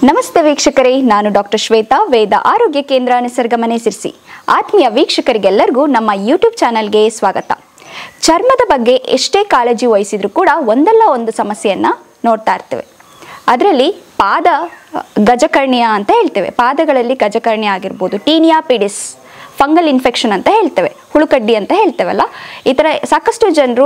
ನಮಸ್ತೆ ವೀಕ್ಷಕರೇ ನಾನು ಡಾಕ್ಟರ್ ಶ್ವೇತಾ ವೇದ ಆರೋಗ್ಯ ಕೇಂದ್ರ ನಿಸರ್ಗಮನೆ ಸಿರ್ಸಿ ಆತ್ಮೀಯ ವೀಕ್ಷಕರಿಗೆಲ್ಲರಿಗೂ ನಮ್ಮ ಯೂಟ್ಯೂಬ್ ಚಾನಲ್ಗೆ ಸ್ವಾಗತ ಚರ್ಮದ ಬಗ್ಗೆ ಎಷ್ಟೇ ಕಾಳಜಿ ವಹಿಸಿದ್ರೂ ಕೂಡ ಒಂದಲ್ಲ ಒಂದು ಸಮಸ್ಯೆಯನ್ನು ನೋಡ್ತಾ ಇರ್ತೇವೆ ಅದರಲ್ಲಿ ಪಾದ ಗಜಕರ್ಣಿಯ ಅಂತ ಹೇಳ್ತೇವೆ ಪಾದಗಳಲ್ಲಿ ಗಜಕರ್ಣಿಯ ಆಗಿರ್ಬೋದು ಟೀನಿಯಾ ಪಿಡಿಸ್ ಫಂಗಲ್ ಇನ್ಫೆಕ್ಷನ್ ಅಂತ ಹೇಳ್ತೇವೆ ಹುಳುಕಡ್ಡಿ ಅಂತ ಹೇಳ್ತೇವಲ್ಲ ಈ ಥರ ಸಾಕಷ್ಟು ಜನರು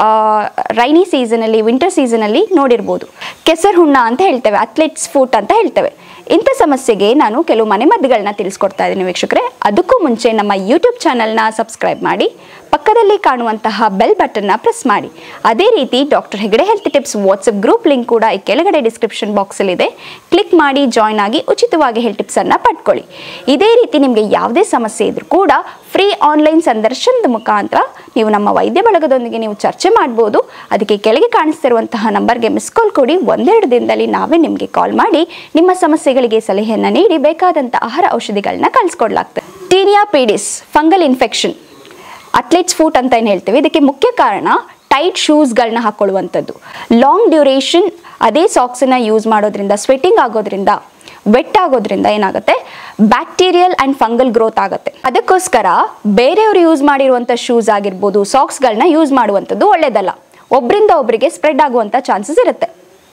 ರೈನಿ ಸೀಸನಲ್ಲಿ ವಿಂಟರ್ ಸೀಸನಲ್ಲಿ ನೋಡಿರ್ಬೋದು ಕೆಸರು ಹುಣ್ಣ ಅಂತ ಹೇಳ್ತೇವೆ ಅಥ್ಲೆಟ್ಸ್ ಫೂಟ್ ಅಂತ ಹೇಳ್ತೇವೆ ಇಂಥ ಸಮಸ್ಯೆಗೆ ನಾನು ಕೆಲವು ಮನೆಮದ್ದುಗಳನ್ನ ತಿಳಿಸ್ಕೊಡ್ತಾ ಇದ್ದೀನಿ ವೀಕ್ಷಕರೇ ಅದಕ್ಕೂ ಮುಂಚೆ ನಮ್ಮ ಯೂಟ್ಯೂಬ್ ಚಾನಲ್ನ ಸಬ್ಸ್ಕ್ರೈಬ್ ಮಾಡಿ ಪಕ್ಕದಲ್ಲಿ ಕಾಣುವಂತಹ ಬೆಲ್ ಬಟನ್ನ ಪ್ರೆಸ್ ಮಾಡಿ ಅದೇ ರೀತಿ doctor Hegde health tips WhatsApp group link ಕೂಡ ಈ ಕೆಳಗಡೆ ಡಿಸ್ಕ್ರಿಪ್ಷನ್ ಬಾಕ್ಸಲ್ಲಿದೆ ಕ್ಲಿಕ್ ಮಾಡಿ ಜಾಯ್ನ್ ಆಗಿ ಉಚಿತವಾಗಿ ಹೆಲ್ತ್ ಟಿಪ್ಸನ್ನು ಪಡ್ಕೊಳ್ಳಿ ಇದೇ ರೀತಿ ನಿಮಗೆ ಯಾವುದೇ ಸಮಸ್ಯೆ ಇದ್ರೂ ಕೂಡ ಫ್ರೀ ಆನ್ಲೈನ್ ಸಂದರ್ಶನದ ಮುಖಾಂತರ ನೀವು ನಮ್ಮ ವೈದ್ಯ ಬಳಗದೊಂದಿಗೆ ನೀವು ಚರ್ಚೆ ಮಾಡ್ಬೋದು ಅದಕ್ಕೆ ಕೆಳಗೆ ಕಾಣಿಸ್ತಿರುವಂತಹ ನಂಬರ್ಗೆ ಮಿಸ್ ಕಾಲ್ ಕೊಡಿ ಒಂದೆರಡು ದಿನದಲ್ಲಿ ನಾವೇ ನಿಮಗೆ ಕಾಲ್ ಮಾಡಿ ನಿಮ್ಮ ಸಮಸ್ಯೆಗಳಿಗೆ ಸಲಹೆಯನ್ನು ನೀಡಿ ಬೇಕಾದಂಥ ಆಹಾರ ಔಷಧಿಗಳನ್ನ ಕಳಿಸ್ಕೊಡ್ಲಾಗ್ತದೆ tinea pedis fungal infection athlete's foot ಅಂತ ಏನು ಹೇಳ್ತೀವಿ ಇದಕ್ಕೆ ಮುಖ್ಯ ಕಾರಣ ಟೈಟ್ ಶೂಸ್ಗಳನ್ನ ಹಾಕೊಳ್ಳುವಂಥದ್ದು ಲಾಂಗ್ ಡ್ಯೂರೇಷನ್ ಅದೇ ಸಾಕ್ಸನ್ನ ಯೂಸ್ ಮಾಡೋದ್ರಿಂದ ಸ್ವೆಟ್ಟಿಂಗ್ ಆಗೋದ್ರಿಂದ ವೆಟ್ ಆಗೋದ್ರಿಂದ ಏನಾಗುತ್ತೆ ಬ್ಯಾಕ್ಟೀರಿಯಲ್ ಆ್ಯಂಡ್ ಫಂಗಲ್ ಗ್ರೋತ್ ಆಗುತ್ತೆ ಅದಕ್ಕೋಸ್ಕರ ಬೇರೆಯವರು ಯೂಸ್ ಮಾಡಿರುವಂಥ ಶೂಸ್ ಆಗಿರ್ಬೋದು ಸಾಕ್ಸ್ಗಳನ್ನ ಯೂಸ್ ಮಾಡುವಂಥದ್ದು ಒಳ್ಳೆಯದಲ್ಲ ಒಬ್ಬರಿಂದ ಒಬ್ಬರಿಗೆ ಸ್ಪ್ರೆಡ್ ಆಗುವಂಥ ಚಾನ್ಸಸ್ ಇರುತ್ತೆ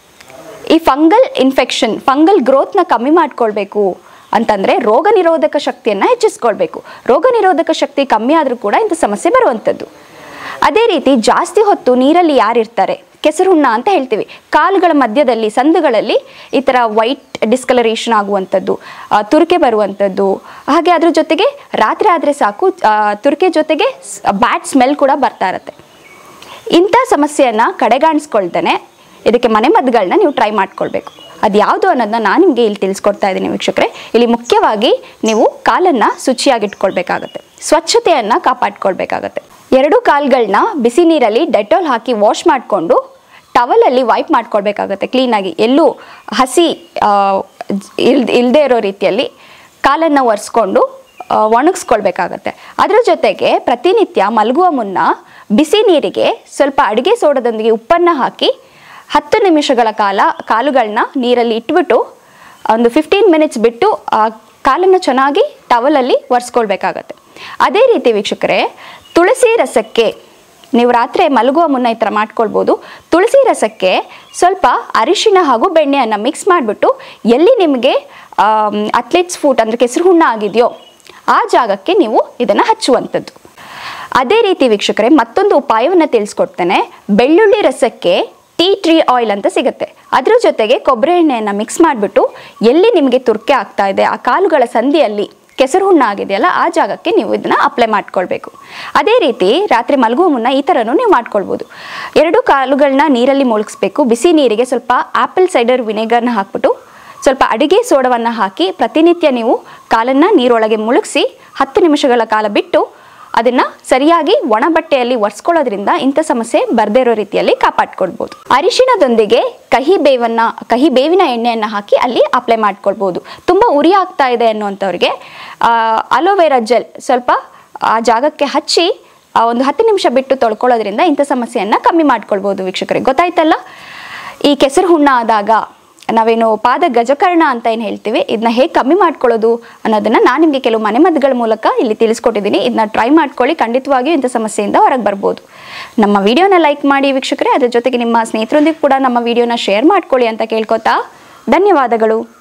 ಈ ಫಂಗಲ್ ಇನ್ಫೆಕ್ಷನ್ ಫಂಗಲ್ ಗ್ರೋತ್ನ ಕಮ್ಮಿ ಮಾಡ್ಕೊಳ್ಬೇಕು ಅಂತಂದರೆ ರೋಗ ನಿರೋಧಕ ಶಕ್ತಿಯನ್ನು ಹೆಚ್ಚಿಸ್ಕೊಳ್ಬೇಕು ರೋಗ ನಿರೋಧಕ ಶಕ್ತಿ ಕಮ್ಮಿ ಆದರೂ ಕೂಡ ಇಂಥ ಸಮಸ್ಯೆ ಬರುವಂಥದ್ದು ಅದೇ ರೀತಿ ಜಾಸ್ತಿ ಹೊತ್ತು ನೀರಲ್ಲಿ ಯಾರಿರ್ತಾರೆ ಕೆಸರು ಹುಣ್ಣ ಅಂತ ಹೇಳ್ತೀವಿ ಕಾಲುಗಳ ಮಧ್ಯದಲ್ಲಿ ಸಂದುಗಳಲ್ಲಿ ಈ ಥರ ವೈಟ್ ಡಿಸ್ಕಲರೇಷನ್ ಆಗುವಂಥದ್ದು ಆ, ತುರಿಕೆ ಬರುವಂಥದ್ದು ಹಾಗೆ ಅದ್ರ ಜೊತೆಗೆ ರಾತ್ರಿ ಆದರೆ ಸಾಕು ಆ, ತುರಿಕೆ ಜೊತೆಗೆ ಬ್ಯಾಡ್ ಸ್ಮೆಲ್ ಕೂಡ ಬರ್ತಾ ಇರುತ್ತೆ ಇಂಥ ಸಮಸ್ಯೆಯನ್ನು ಕಡೆಗಾಣಿಸ್ಕೊಳ್ದೇನೆ ಇದಕ್ಕೆ ಮನೆಮದ್ದುಗಳನ್ನ ನೀವು ಟ್ರೈ ಮಾಡ್ಕೊಳ್ಬೇಕು ಅದು ಯಾವುದು ಅನ್ನೋದನ್ನ ನಾನು ನಿಮಗೆ ಇಲ್ಲಿ ತಿಳಿಸ್ಕೊಡ್ತಾ ಇದ್ದೀನಿ ವೀಕ್ಷಕರೇ ಇಲ್ಲಿ ಮುಖ್ಯವಾಗಿ ನೀವು ಕಾಲನ್ನು ಶುಚಿಯಾಗಿಟ್ಕೊಳ್ಬೇಕಾಗತ್ತೆ ಸ್ವಚ್ಛತೆಯನ್ನು ಕಾಪಾಡ್ಕೊಳ್ಬೇಕಾಗತ್ತೆ ಎರಡೂ ಕಾಲ್ಗಳನ್ನ ಬಿಸಿ ನೀರಲ್ಲಿ ಡೆಟಾಲ್ ಹಾಕಿ ವಾಶ್ ಮಾಡಿಕೊಂಡು ಟವಲಲ್ಲಿ ವೈಪ್ ಮಾಡ್ಕೊಳ್ಬೇಕಾಗತ್ತೆ ಕ್ಲೀನಾಗಿ ಎಲ್ಲೂ ಹಸಿ ಆ, ಇಲ್ ಇಲ್ಲದೆ ಇರೋ ರೀತಿಯಲ್ಲಿ ಕಾಲನ್ನು ಒರೆಸ್ಕೊಂಡು ಆ, ಒಣಗಿಸ್ಕೊಳ್ಬೇಕಾಗತ್ತೆ ಅದರ ಜೊತೆಗೆ ಪ್ರತಿನಿತ್ಯ ಮಲಗುವ ಮುನ್ನ ಬಿಸಿ ನೀರಿಗೆ ಸ್ವಲ್ಪ ಅಡುಗೆ ಸೋಡದೊಂದಿಗೆ ಉಪ್ಪನ್ನು ಹಾಕಿ ಹತ್ತು ನಿಮಿಷಗಳ ಕಾಲ ಕಾಲುಗಳನ್ನ ನೀರಲ್ಲಿ ಇಟ್ಬಿಟ್ಟು ಒಂದು ಫಿಫ್ಟೀನ್ ಮಿನಿಟ್ಸ್ ಬಿಟ್ಟು ಆ ಕಾಲನ್ನು ಚೆನ್ನಾಗಿ ಟವಲಲ್ಲಿ ಒರೆಸ್ಕೊಳ್ಬೇಕಾಗತ್ತೆ ಅದೇ ರೀತಿ ವೀಕ್ಷಕರೇ ತುಳಸಿ ರಸಕ್ಕೆ ನೀವು ರಾತ್ರಿ ಮಲಗುವ ಮುನ್ನ ಈ ಥರ ಮಾಡ್ಕೊಳ್ಬೋದು ತುಳಸಿ ರಸಕ್ಕೆ ಸ್ವಲ್ಪ ಅರಿಶಿಣ ಹಾಗೂ ಬೆಣ್ಣೆಯನ್ನು ಮಿಕ್ಸ್ ಮಾಡಿಬಿಟ್ಟು ಎಲ್ಲಿ ನಿಮಗೆ ಅಥ್ಲೆಟ್ಸ್ ಫೂಟ್ ಅಂದರೆ ಕೆಸರು ಹುಣ್ಣ ಆಗಿದೆಯೋ ಆ ಜಾಗಕ್ಕೆ ನೀವು ಇದನ್ನು ಹಚ್ಚುವಂಥದ್ದು ಅದೇ ರೀತಿ ವೀಕ್ಷಕರೇ ಮತ್ತೊಂದು ಉಪಾಯವನ್ನು ತಿಳಿಸ್ಕೊಡ್ತೇನೆ ಬೆಳ್ಳುಳ್ಳಿ ರಸಕ್ಕೆ ಟೀ ಟ್ರೀ ಆಯಿಲ್ ಅಂತ ಸಿಗುತ್ತೆ ಅದ್ರ ಜೊತೆಗೆ ಕೊಬ್ಬರಿ ಎಣ್ಣೆಯನ್ನು ಮಿಕ್ಸ್ ಮಾಡಿಬಿಟ್ಟು ಎಲ್ಲಿ ನಿಮಗೆ ತುರ್ಕೆ ಆಗ್ತಾ ಇದೆ ಆ ಕಾಲುಗಳ ಸಂಧಿಯಲ್ಲಿ ಕೆಸರು ಹುಣ್ಣ ಆಗಿದೆಯಲ್ಲ ಆ ಜಾಗಕ್ಕೆ ನೀವು ಇದನ್ನು ಅಪ್ಲೈ ಮಾಡ್ಕೊಳ್ಬೇಕು ಅದೇ ರೀತಿ ರಾತ್ರಿ ಮಲಗುವ ಮುನ್ನ ಈ ಥರನೂ ನೀವು ಮಾಡ್ಕೊಳ್ಬೋದು ಎರಡು ಕಾಲುಗಳನ್ನ ನೀರಲ್ಲಿ ಮುಳುಗಿಸ್ಬೇಕು ಬಿಸಿ ನೀರಿಗೆ ಸ್ವಲ್ಪ ಆ್ಯಪಲ್ ಸೈಡರ್ ವಿನೆಗರ್ನ ಹಾಕ್ಬಿಟ್ಟು ಸ್ವಲ್ಪ ಅಡುಗೆ ಸೋಡವನ್ನು ಹಾಕಿ ಪ್ರತಿನಿತ್ಯ ನೀವು ಕಾಲನ್ನು ನೀರೊಳಗೆ ಮುಳುಗಿಸಿ ಹತ್ತು ನಿಮಿಷಗಳ ಕಾಲ ಬಿಟ್ಟು ಅದನ್ನ ಸರಿಯಾಗಿ ಒಣ ಬಟ್ಟೆಯಲ್ಲಿ ಒರೆಸ್ಕೊಳ್ಳೋದ್ರಿಂದ ಇಂಥ ಸಮಸ್ಯೆ ಬರದೇ ಇರೋ ರೀತಿಯಲ್ಲಿ ಕಾಪಾಡ್ಕೊಳ್ಬೋದು ಅರಿಶಿಣದೊಂದಿಗೆ ಕಹಿ ಬೇವನ್ನ ಕಹಿ ಬೇವಿನ ಎಣ್ಣೆಯನ್ನು ಹಾಕಿ ಅಲ್ಲಿ ಅಪ್ಲೈ ಮಾಡ್ಕೊಳ್ಬೋದು ತುಂಬ ಉರಿ ಆಗ್ತಾ ಇದೆ ಅನ್ನುವಂಥವ್ರಿಗೆ ಅಲೋವೆರಾ ಜೆಲ್ ಸ್ವಲ್ಪ ಆ ಜಾಗಕ್ಕೆ ಹಚ್ಚಿ ಆ ಒಂದು ಹತ್ತು ನಿಮಿಷ ಬಿಟ್ಟು ತೊಳ್ಕೊಳ್ಳೋದ್ರಿಂದ ಇಂಥ ಸಮಸ್ಯೆಯನ್ನು ಕಮ್ಮಿ ಮಾಡ್ಕೊಳ್ಬೋದು ವೀಕ್ಷಕರೇ ಗೊತ್ತಾಯ್ತಲ್ಲ ಈ ಕೆಸರು ಹುಣ್ಣ ಆದಾಗ ನಾವೇನು ಪಾದ ಗಜಕರ್ಣ ಅಂತ ಏನು ಹೇಳ್ತೀವಿ ಇದನ್ನ ಹೇಗೆ ಕಮ್ಮಿ ಮಾಡ್ಕೊಳ್ಳೋದು ಅನ್ನೋದನ್ನ ನಾನು ನಿಮಗೆ ಕೆಲವು ಮನೆಮದ್ದುಗಳ ಮೂಲಕ ಇಲ್ಲಿ ತಿಳಿಸ್ಕೊಟ್ಟಿದ್ದೀನಿ ಇದನ್ನ ಟ್ರೈ ಮಾಡ್ಕೊಳ್ಳಿ ಖಂಡಿತವಾಗಿಯೂ ಇಂಥ ಸಮಸ್ಯೆಯಿಂದ ಹೊರಗೆ ಬರ್ಬೋದು ನಮ್ಮ ವಿಡಿಯೋನ ಲೈಕ್ ಮಾಡಿ ವೀಕ್ಷಕರೇ ಅದ್ರ ಜೊತೆಗೆ ನಿಮ್ಮ ಸ್ನೇಹಿತರೊಂದಿಗೆ ಕೂಡ ನಮ್ಮ ವಿಡಿಯೋನ ಶೇರ್ ಮಾಡ್ಕೊಳ್ಳಿ ಅಂತ ಕೇಳ್ಕೊತಾ ಧನ್ಯವಾದಗಳು